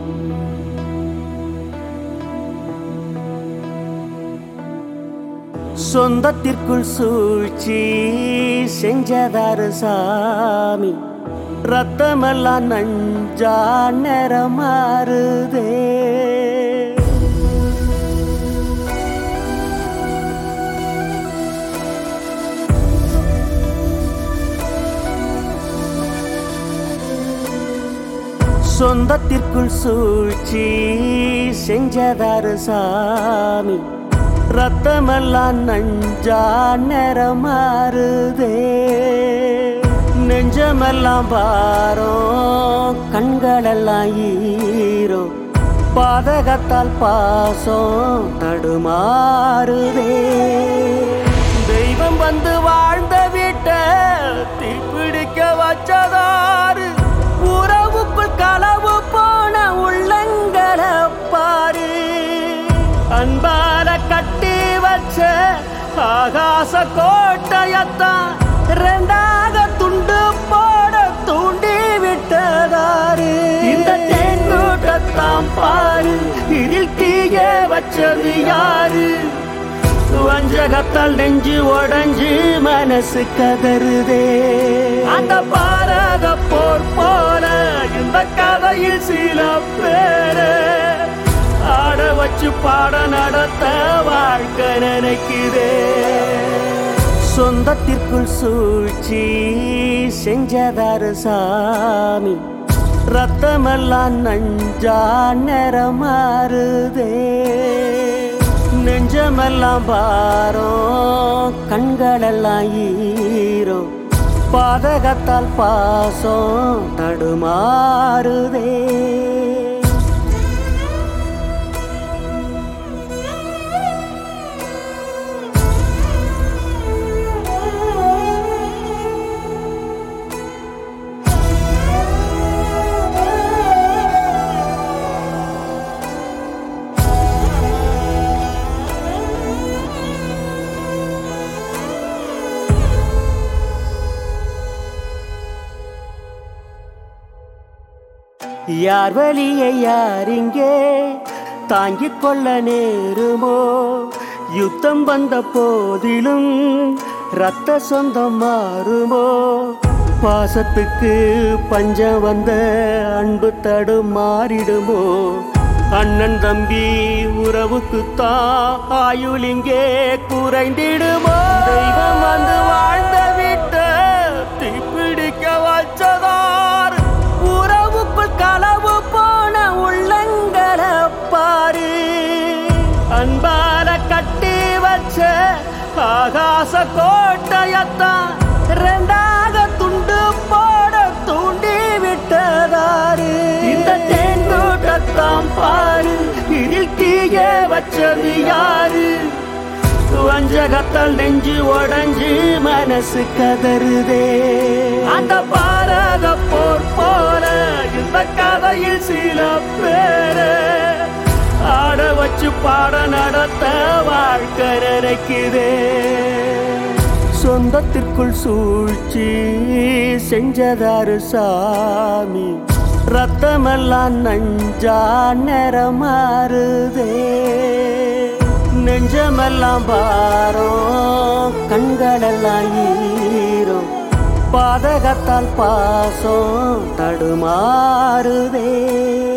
சொந்தத்திற்குள் சூழ்ச்சி செஞ்சதாரு சாமி ரத்தமெல்லாம் நஞ்சா நிறமாறுதே சொந்தத்திற்குள் சூழ்ச்சி செஞ்சதாரு சாமி ரத்தமெல்லாம் நஞ்சா நிறமாறுதே நெஞ்சமெல்லாம் பாரம் கண்களெல்லாம் ஈரோ பாதகத்தால் பாசம் தடுமாறுதே தெய்வம் வந்து வாழ்ந்த வீட்ட தீப்பிடிக்க வச்சதாரு உறவுக்குள் களவு போன உள்ளங்களை பாரு அன்பால கட்டி வச்ச ஆகாச கோட்டையத்தான் ரெண்டாக துண்டு போட தூண்டி விட்டதாரு இந்த தேங்கூட்டத்தான் பாரு இதில் தீய வச்சது யாரு வஞ்சகத்தால் நெஞ்சு உடஞ்சு மனசு கதறுதே அந்த பாரத போர் போல இந்த கதையில் சில பேரு ஆட வச்சு பாட நடத்த வாழ்க்கை நினைக்குதே சொந்தத்திற்குள் சூழ்ச்சி செஞ்சதாரு சாமி ரத்தமெல்லாம் நஞ்சா நிறமாறுதே நெஞ்சமெல்லாம் பாரம் கண்களெல்லாம் ஈரோ பாதகத்தால் பாசம் தடுமாறுதே யார் வழியை யார் இங்கே தாங்கிக் கொள்ள நேருமோ யுத்தம் வந்த போதிலும் ரத்த சொந்தம் மாறுமோ பாசத்துக்கு பஞ்சம் வந்த அன்பு தடு மாறிடுமோ அண்ணன் தம்பி உறவுக்கு தான் ஆயுள் இங்கே குறைந்திடுமோ தெய்வம் வந்து வாழ்ந்த வீட்ட தீப்பிடிக்க வச்சதார் உறவுக்குள் களவு போன உள்ளங்களை பாரு அன்பால கட்டி வச்ச ஆகாச கோட்டையத்தான் ரெண்டாக துண்டு போட தூண்டி விட்டதாரு இந்த தேங்கூட்டத்தான் பாரு இதில் தீய வச்சது யாரு வஞ்சகத்தால் நெஞ்சு உடஞ்சு மனசு கதறுதே அந்த பாரத போர் போல இந்த கதையில் சில பேரு ஆட வச்சு பாட நடத்த வாழ்க்கை நினைக்குதே சொந்தத்திற்குள் சூழ்ச்சி செஞ்சதாரு சாமி ரத்தமெல்லாம் நஞ்சா நிறமாறுதே நெஞ்சமெல்லாம் பாரம் கண்களெல்லாம் ஈரோ பாதகத்தால் பாசம் தடுமாறுதே